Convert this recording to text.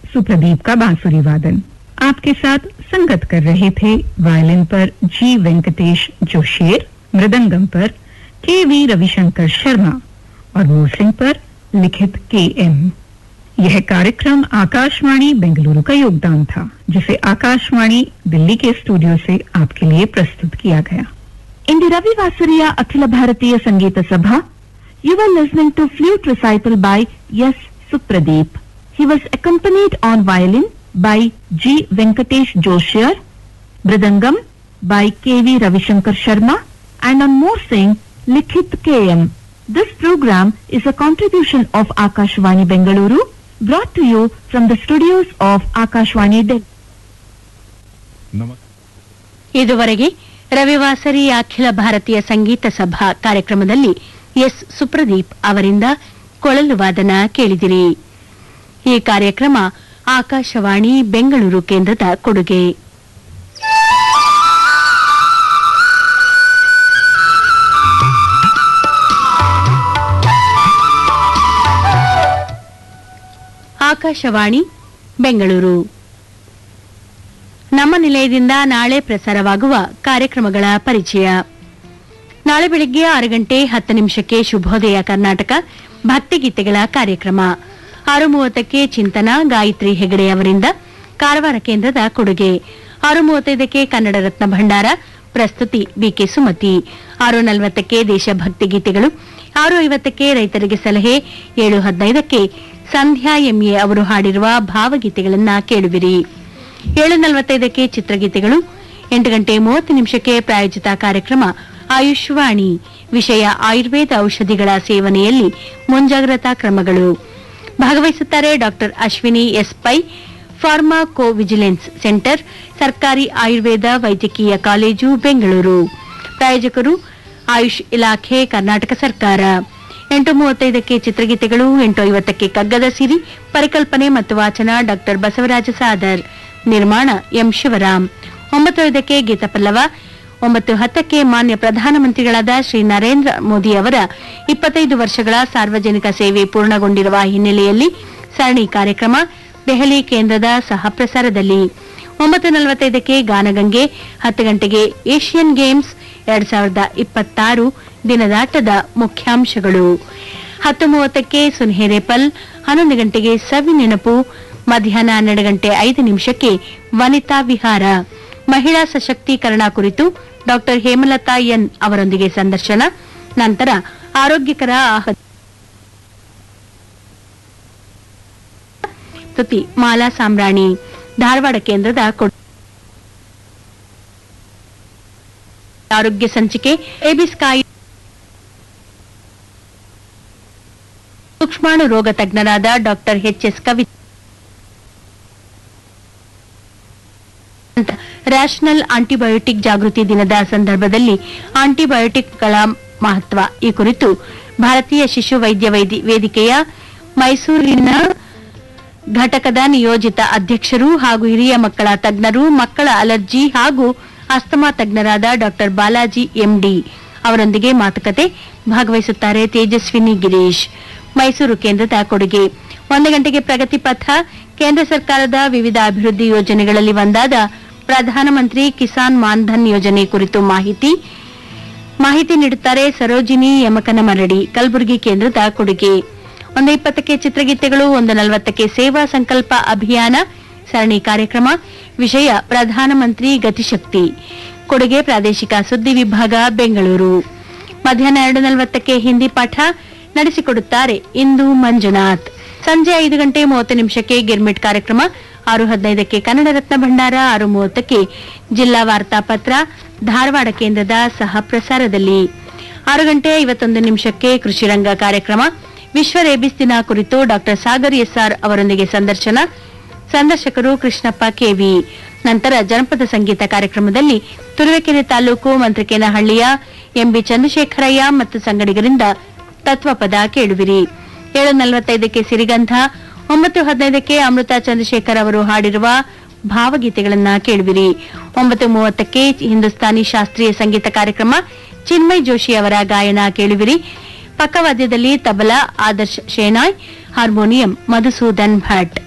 सुप्रदीप का बांसुरी वादन आपके साथ संगत कर रहे थे वायलिन पर जी वेंकटेश जोशेर मृदंगम पर के वी रविशंकर शर्मा और मूर्सिंग पर लिखित के एम यह कार्यक्रम आकाशवाणी बेंगलुरु का योगदान था जिसे आकाशवाणी दिल्ली के स्टूडियो से आपके लिए प्रस्तुत किया गया ಇಂದು ರವಿವಾಸರಿಯ ಅಖಿಲ Bharatiya Sangeet Sabha you are listening to flute recital by S Supradeep he was accompanied on violin by G Venkatesh Joshiyar mridangam by K V Ravishankar Sharma and on morsing Likhith K M this programme is a contribution of Akashvani Bengaluru brought to you from the studios of Akashvani Delhi ಇದುವರೆಗೆ ರವಿವಾಸರಿ ಅಖಿಲ ಭಾರತೀಯ ಸಂಗೀತ ಸಭಾ ಕಾರ್ಯಕ್ರಮದಲ್ಲಿ S ಸುಪ್ರದೀಪ್ ಅವರಿಂದ ಕೊಳಲು ವಾದನ ಕೇಳಿದಿರಿ ಈ ಕಾರ್ಯಕ್ರಮ ಆಕಾಶವಾಣಿ ಬೆಂಗಳೂರು ಕೇಂದ್ರದ ಕೊಡುಗೆ ಆಕಾಶವಾಣಿ ಬೆಂಗಳೂರು ನಮ್ಮ ನಿಲಯದಿಂದ ನಾಳೆ ಪ್ರಸಾರವಾಗುವ ಕಾರ್ಯಕ್ರಮಗಳ ಪರಿಚಯ ನಾಳೆ ಬೆಳಿಗ್ಗೆ ಆರು ಗಂಟೆ ಹತ್ತು ನಿಮಿಷಕ್ಕೆ ಶುಭೋದಯ ಕರ್ನಾಟಕ ಭಕ್ತಿಗೀತೆಗಳ ಕಾರ್ಯಕ್ರಮ ಆರು ಮೂವತ್ತಕ್ಕೆ ಚಿಂತನ ಗಾಯತ್ರಿ ಹೆಗಡೆ ಅವರಿಂದ ಕಾರವಾರ ಕೇಂದ್ರದ ಕೊಡುಗೆ ಆರು ಮೂವತ್ತೈದಕ್ಕೆ ಕನ್ನಡ ರತ್ನ ಭಂಡಾರ ಪ್ರಸ್ತುತಿ ಬಿಕೆ ಸುಮತಿ ಆರು ನಲವತ್ತಕ್ಕೆ ದೇಶಭಕ್ತಿ ಗೀತೆಗಳು ಆರು ಐವತ್ತಕ್ಕೆ ರೈತರಿಗೆ ಸಲಹೆ ಏಳು ಹದಿನೈದಕ್ಕೆ ಸಂಧ್ಯಾ ಎಂಎ ಅವರು ಹಾಡಿರುವ ಭಾವಗೀತೆಗಳನ್ನ ಕೇಳುವಿರಿ ಏಳು ನಲವತ್ತೈದಕ್ಕೆ ಚಿತ್ರಗೀತೆಗಳು ಎಂಟು ಗಂಟೆ ಮೂವತ್ತು ನಿಮಿಷಕ್ಕೆ ಪ್ರಾಯೋಜಿತ ಕಾರ್ಯಕ್ರಮ ಆಯುಷ್ವಾಣಿ ವಿಷಯ ಆಯುರ್ವೇದ ಔಷಧಿಗಳ ಸೇವನೆಯಲ್ಲಿ ಮುಂಜಾಗ್ರತಾ ಕ್ರಮಗಳು ಭಾಗವಹಿಸುತ್ತಾರೆ doctor Ashwini S Pai pharmacovigilance centre ಸರ್ಕಾರಿ ಆಯುರ್ವೇದ ವೈದ್ಯಕೀಯ ಕಾಲೇಜು ಬೆಂಗಳೂರು ಪ್ರಾಯೋಜಕರು ಆಯುಷ್ ಇಲಾಖೆ ಕರ್ನಾಟಕ ಸರ್ಕಾರ ಎಂಟು ಮೂವತ್ತೈದಕ್ಕೆ ಚಿತ್ರಗೀತೆಗಳು ಎಂಟು ಐವತ್ತಕ್ಕೆ ಕಗ್ಗದ ಸಿರಿ ಪರಿಕಲ್ಪನೆ ಮತ್ತು ವಾಚನ ಡಾಕ್ಟರ್ ಬಸವರಾಜ ಸಾದರ್ ನಿರ್ಮಾಣ ಎಂ ಶಿವರಾಮ್ ಒಂಬತ್ತು ಐದಕ್ಕೆ ಗೀತಪಲ್ಲವ ಒಂಬತ್ತು ಹತ್ತಕ್ಕೆ ಮಾನ್ಯ ಪ್ರಧಾನಮಂತ್ರಿಗಳಾದ ಶ್ರೀ ನರೇಂದ್ರ ಮೋದಿ ಅವರ ಇಪ್ಪತ್ತೈದು ವರ್ಷಗಳ ಸಾರ್ವಜನಿಕ ಸೇವೆ ಪೂರ್ಣಗೊಂಡಿರುವ ಹಿನ್ನೆಲೆಯಲ್ಲಿ ಸರಣಿ ಕಾರ್ಯಕ್ರಮ ದೆಹಲಿ ಕೇಂದ್ರದ ಸಹ ಪ್ರಸಾರದಲ್ಲಿ ಒಂಬತ್ತು ನಲವತ್ತೈದಕ್ಕೆ ಗಾನಗಂಗೆ ಹತ್ತು ಗಂಟೆಗೆ ಏಷ್ಯನ್ ಗೇಮ್ಸ್ ಎರಡ್ ಸಾವಿರದ ಇಪ್ಪತ್ತಾರು ದಿನದಾಟದ ಮುಖ್ಯಾಂಶಗಳು ಹತ್ತು ಮೂವತ್ತಕ್ಕೆ ಸುನ್ಹೇರೇಪಲ್ ಹನ್ನೊಂದು ಗಂಟೆಗೆ ಸವಿ ನೆನಪು ಮಧ್ಯಾಹ್ನ ಹನ್ನೆರಡು ಗಂಟೆ ಐದು ನಿಮಿಷಕ್ಕೆ ವನಿತಾ ವಿಹಾರ ಮಹಿಳಾ ಸಶಕ್ತೀಕರಣ ಕುರಿತು ಡಾಕ್ಟರ್ ಹೇಮಲತಾ ಎನ್ ಅವರೊಂದಿಗೆ ಸಂದರ್ಶನ ನಂತರ ಆರೋಗ್ಯಕರ ಆಹಾರ ಸ್ತುತಿ ಮಾಲಾ ಸಾಮ್ರಾಣಿ ಧಾರವಾಡ ಕೇಂದ್ರದ ಕೊಡು ಆರೋಗ್ಯ ಸಂಚಿಕೆ ಏಬಿಸ್ ಕಾಯಿ ಸೂಕ್ಷ್ಮಾಣು ರೋಗ ತಜ್ಞರಾದ doctor H S Kavi rational antibiotic ಜಾಗೃತಿ ದಿನದ ಸಂದರ್ಭದಲ್ಲಿ ಆಂಟಿಬಯೋಟಿಕ್ಗಳ ಮಹತ್ವ ಈ ಕುರಿತು ಭಾರತೀಯ ಶಿಶು ವೈದ್ಯ ವೈದಿ- ವೇದಿಕೆಯ ಮೈಸೂರಿನ ಘಟಕದ ನಿಯೋಜಿತ ಅಧ್ಯಕ್ಷರು ಹಾಗೂ ಹಿರಿಯ ಮಕ್ಕಳ ತಜ್ಞರು ಮಕ್ಕಳ ಅಲರ್ಜಿ ಹಾಗೂ ಅಸ್ತಮಾ ತಜ್ಞರಾದ ಡಾಕ್ಟರ್ ಬಾಲಾಜಿ ಎಂಡಿ ಅವರೊಂದಿಗೆ ಮಾತುಕತೆ ಭಾಗವಹಿಸುತ್ತಾರೆ ತೇಜಸ್ವಿನಿ ಗಿರೀಶ್ ಮೈಸೂರು ಕೇಂದ್ರದ ಕೊಡುಗೆ ಒಂದು ಗಂಟೆಗೆ ಪ್ರಗತಿ ಪಥ ಕೇಂದ್ರ ಸರ್ಕಾರದ ವಿವಿಧ ಅಭಿವೃದ್ಧಿ ಯೋಜನೆಗಳಲ್ಲಿ ಒಂದಾದ ಪ್ರಧಾನಮಂತ್ರಿ ಕಿಸಾನ್ ಮಾನ್ಧನ್ ಯೋಜನೆ ಕುರಿತು ಮಾಹಿತಿ ಮಾಹಿತಿ ನೀಡುತ್ತಾರೆ ಸರೋಜಿನಿ ಯಮಕನಮರಡಿ ಕಲಬುರಗಿ ಕೇಂದ್ರದ ಕೊಡುಗೆ ಒಂದು ಇಪ್ಪತ್ತಕ್ಕೆ ಚಿತ್ರಗೀತೆಗಳು ಒಂದು ನಲವತ್ತಕ್ಕೆ ಸೇವಾ ಸಂಕಲ್ಪ ಅಭಿಯಾನ ಸರಣಿ ಕಾರ್ಯಕ್ರಮ ವಿಷಯ ಪ್ರಧಾನಮಂತ್ರಿ ಗತಿಶಕ್ತಿ ಕೊಡುಗೆ ಪ್ರಾದೇಶಿಕ ಸುದ್ದಿ ವಿಭಾಗ ಬೆಂಗಳೂರು ಮಧ್ಯಾಹ್ನ ಎರಡು ನಲವತ್ತಕ್ಕೆ ಹಿಂದಿ ಪಾಠ ನಡೆಸಿಕೊಡುತ್ತಾರೆ ಇಂದು ಮಂಜುನಾಥ್ ಸಂಜೆ ಐದು ಗಂಟೆ ಮೂವತ್ತು ನಿಮಿಷಕ್ಕೆ ಗಿರ್ಮಿಟ್ ಕಾರ್ಯಕ್ರಮ ಆರು ಹದಿನೈದಕ್ಕೆ ಕನ್ನಡ ರತ್ನ ಭಂಡಾರ ಆರು ಮೂವತ್ತಕ್ಕೆ ಜಿಲ್ಲಾ ವಾರ್ತಾ ಪತ್ರ ಧಾರವಾಡ ಕೇಂದ್ರದ ಸಹ ಪ್ರಸಾರದಲ್ಲಿ ಆರು ಗಂಟೆ ಐವತ್ತೊಂದು ನಿಮಿಷಕ್ಕೆ ಕೃಷಿ ರಂಗ ಕಾರ್ಯಕ್ರಮ ವಿಶ್ವ ರೇಬಿಸ್ ದಿನ ಕುರಿತು ಡಾಕ್ಟರ್ ಸಾಗರ್ ಎಸ್ಆರ್ ಅವರೊಂದಿಗೆ ಸಂದರ್ಶನ ಸಂದರ್ಶಕರು ಕೃಷ್ಣಪ್ಪ ಕೆವಿ ನಂತರ ಜನಪದ ಸಂಗೀತ ಕಾರ್ಯಕ್ರಮದಲ್ಲಿ ತುರುವೇಕೆರೆ ತಾಲೂಕು ಮಂತ್ರಿಕೇನಹಳ್ಳಿಯ ಎಂಬಿ ಚಂದ್ರಶೇಖರಯ್ಯ ಮತ್ತು ಸಂಗಡಿಗರಿಂದ ತತ್ವಪದ ಕೇಳುವಿರಿ ಏಳು ನಲವತ್ತೈದಕ್ಕೆ ಸಿರಿಗಂಧ ಒಂಬತ್ತು ಹದಿನೈದಕ್ಕೆ ಅಮೃತ ಚಂದ್ರಶೇಖರ್ ಅವರು ಹಾಡಿರುವ ಭಾವಗೀತೆಗಳನ್ನ ಕೇಳುವಿರಿ ಒಂಬತ್ತು ಮೂವತ್ತಕ್ಕೆ ಹಿಂದೂಸ್ತಾನಿ ಶಾಸ್ತ್ರೀಯ ಸಂಗೀತ ಕಾರ್ಯಕ್ರಮ ಚಿನ್ಮಯ್ ಜೋಶಿ ಅವರ ಗಾಯನ ಕೇಳುವಿರಿ ಪಕ್ಕವಾದ್ಯದಲ್ಲಿ ತಬಲಾ ಆದರ್ಶ್ ಶೇನಾಯ್ ಹಾರ್ಮೋನಿಯಂ ಮಧುಸೂದನ್ ಭಟ್